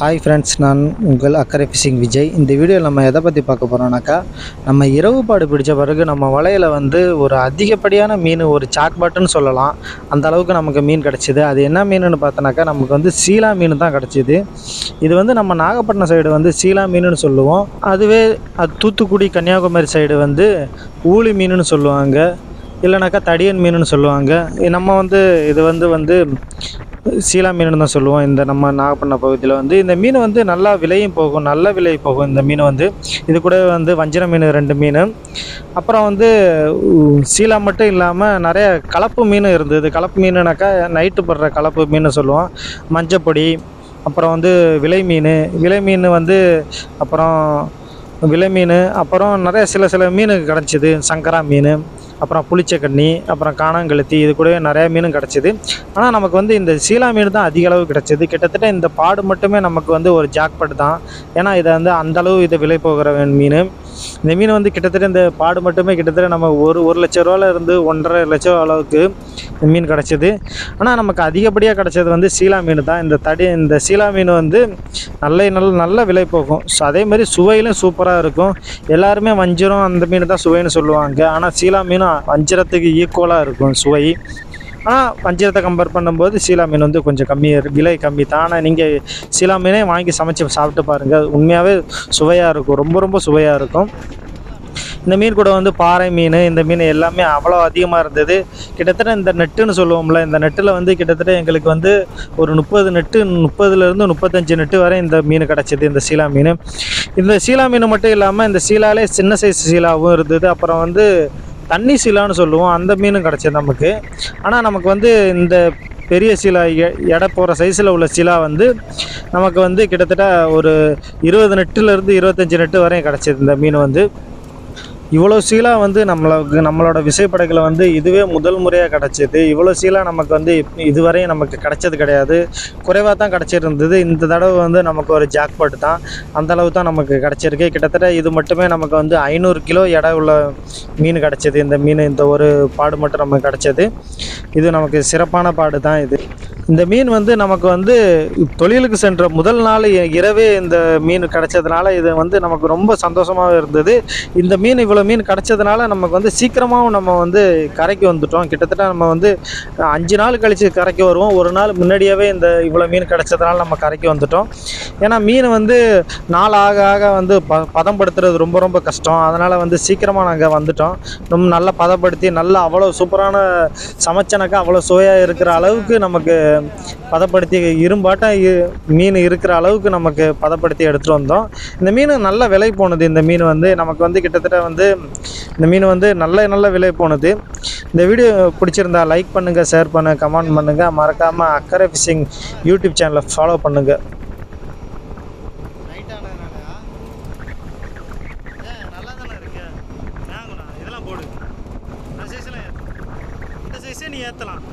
hi friends நான் உங்கள் அக்கறை ஃபிஷிங் விஜய் இந்த வீடியோவில் நம்ம எதை பற்றி பார்க்க போகிறோம்னாக்கா நம்ம இரவுப்பாடு பிடிச்ச பிறகு நம்ம வலையில் வந்து ஒரு அதிகப்படியான மீன் ஒரு சாக்பாட்டுன்னு சொல்லலாம் அந்த அளவுக்கு நமக்கு மீன் கிடச்சிது அது என்ன மீனுன்னு பார்த்தோன்னாக்கா நமக்கு வந்து சீலா மீன் தான் கிடச்சிது இது வந்து நம்ம நாகப்பட்டினம் சைடு வந்து சீலா மீனுன்னு சொல்லுவோம் அதுவே அது தூத்துக்குடி கன்னியாகுமரி சைடு வந்து ஊளி மீனுன்னு சொல்லுவாங்க இல்லைனாக்கா தடியன் மீனுன்னு சொல்லுவாங்க நம்ம வந்து இது வந்து வந்து சீலா மீன் தான் சொல்லுவோம் இந்த நம்ம நாகப்பட்டினம் பகுதியில் வந்து இந்த மீன் வந்து நல்லா விலையும் போகும் நல்ல விலை போகும் இந்த மீன் வந்து இது கூட வந்து வஞ்சிர மீன் ரெண்டு மீன் அப்புறம் வந்து உ- சீலா மட்டும் இல்லாமல் நிறைய கலப்பு மீன் இருந்தது கலப்பு மீனுனாக்கா நைட்டு போடுற கலப்பு மீன் சொல்லுவோம் மஞ்சப்பொடி அப்புறம் வந்து விலை மீன் விலை மீன் வந்து அப்புறம் விலை மீன் அப்புறம் நிறைய சில சில மீன் கிடச்சிது சங்கரா மீன் அப்புறம் புளிச்சக்கண்ணி அப்புறம் காணாங்கழுத்தி இது கூடவே நிறைய மீனும் கிடச்சிது ஆனால் நமக்கு வந்து இந்த சீலா மீன் தான் அதிக அளவு கிடச்சிது கிட்டத்தட்ட இந்த பாடு மட்டுமே நமக்கு வந்து ஒரு ஜாக்பட் தான் ஏன்னா இதை வந்து அந்த அளவு இது விலை போகிற மீன் இந்த மீன் வந்து கிட்டத்தட்ட இந்த பாடு மட்டுமே கிட்டத்தட்ட நம்ம ஒரு ஒரு லட்ச ரூபால இருந்து ஒன்றரை லட்சம் அளவுக்கு இந்த மீன் கிடச்சிது ஆனால் நமக்கு அதிகப்படியாக கிடச்சது வந்து சீலா மீன் தான் இந்த தடி இந்த சீலா மீன் வந்து நல்ல நல்ல நல்ல விலை போகும் ஸோ அதே மாதிரி சுவையிலும் சூப்பராக இருக்கும் எல்லாருமே வஞ்சிரம் அந்த மீன் தான் சுவைன்னு சொல்லுவாங்க ஆனால் சீலா மீனும் வஞ்சிரத்துக்கு ஈக்குவலாக இருக்கும் சுவை ஆனால் வஞ்சிரத்தை கம்பேர் பண்ணும்போது சீலா மீன் வந்து கொஞ்சம் கம்மி விலை கம்மி தான் ஆனால் நீங்கள் சீலா மீனே வாங்கி சமைச்சு சாப்பிட்டு பாருங்கள் உண்மையாகவே சுவையாக இருக்கும் ரொம்ப ரொம்ப சுவையாக இருக்கும் இந்த மீன் கூட வந்து பாறை மீன் இந்த மீன் எல்லாமே அவ்வளோ அதிகமாக இருந்தது கிட்டத்தட்ட இந்த நெட்டுன்னு சொல்லுவோம்ல இந்த நெட்டில் வந்து கிட்டத்தட்ட எங்களுக்கு வந்து ஒரு முப்பது நெட்டு முப்பதுலேருந்து முப்பத்தஞ்சு நெட்டு வரை இந்த மீன் கிடச்சிது இந்த சீலா மீன் இந்த சீலா மீன் மட்டும் இல்லாமல் இந்த சீலாலே சின்ன சைஸ் சீலாவும் இருந்தது அப்புறம் வந்து தண்ணி சீலான்னு சொல்லுவோம் அந்த மீனும் கிடச்சிது நமக்கு ஆனால் நமக்கு வந்து இந்த பெரிய சீலா எ- எடை போகிற சைஸில் உள்ள சீலா வந்து நமக்கு வந்து கிட்டத்தட்ட ஒரு இருபது நெட்டுலேருந்து இருபத்தஞ்சி நெட்டு வரையும் கிடச்சிது இந்த மீன் வந்து இவ்வளோ சீலா வந்து நம்மளுக்கு நம்மளோட விசைப்படகுல வந்து இதுவே முதல் முறையாக கிடச்சிது இவ்வளோ சீலா நமக்கு வந்து இப்- இதுவரையும் நமக்கு கிடச்சது கிடையாது குறைவாக தான் கிடச்சிருந்தது இந்த தடவை வந்து நமக்கு ஒரு ஜாக்பாட் தான் அந்த அளவு தான் நமக்கு கிடச்சிருக்கு கிட்டத்தட்ட இது மட்டுமே நமக்கு வந்து ஐநூறு கிலோ எடை உள்ள மீன் கிடச்சிது இந்த மீன் இந்த ஒரு பாடு மட்டும் நமக்கு கிடச்சது இது நமக்கு சிறப்பான பாடு தான் இது இந்த மீன் வந்து நமக்கு வந்து தொழிலுக்கு சென்ற முதல் நாள் இ- இரவே இந்த மீன் கிடைச்சதுனால இது வந்து நமக்கு ரொம்ப சந்தோஷமாக இருந்தது இந்த மீன் இவ்வளோ மீன் கிடைச்சதுனால நமக்கு வந்து சீக்கிரமாகவும் நம்ம வந்து கரைக்கு வந்துட்டோம் கிட்டத்தட்ட நம்ம வந்து அஞ்சு நாள் கழித்து கரைக்கு வருவோம் ஒரு நாள் முன்னாடியாகவே இந்த இவ்வளோ மீன் கிடைச்சதுனால நம்ம கரைக்கு வந்துட்டோம் ஏன்னா மீன் வந்து நாள் ஆக ஆக வந்து ப பதப்படுத்துறது ரொம்ப ரொம்ப கஷ்டம் அதனால் வந்து சீக்கிரமாக நாங்கள் வந்துட்டோம் ரொம்ப நல்லா பதப்படுத்தி நல்லா அவ்வளோ சூப்பரான சமைச்சனாக்கா அவ்வளோ சுவையாக இருக்கிற அளவுக்கு நமக்கு பதப்படுத்தி இரும்பாட்டம் இ- மீன் இருக்கிற அளவுக்கு நமக்கு பதப்படுத்தி எடுத்துகிட்டு வந்தோம் இந்த மீன் நல்ல விலை போனது இந்த மீன் வந்து நமக்கு வந்து கிட்டத்தட்ட வந்து இந்த மீன் வந்து நல்ல நல்ல விலை போனது இந்த வீடியோ பிடிச்சிருந்தா லைக் பண்ணுங்கள் ஷேர் பண்ணுங்கள் கமெண்ட் பண்ணுங்கள் மறக்காமல் அக்கறை ஃபிஷிங் யூடியூப் சேனலை ஃபாலோ பண்ணுங்கள் நல்லா தானே இருக்கு இதெல்லாம் போடு இந்த சைஸ்லாம் இந்த சைஸே நீ ஏற்றலாம்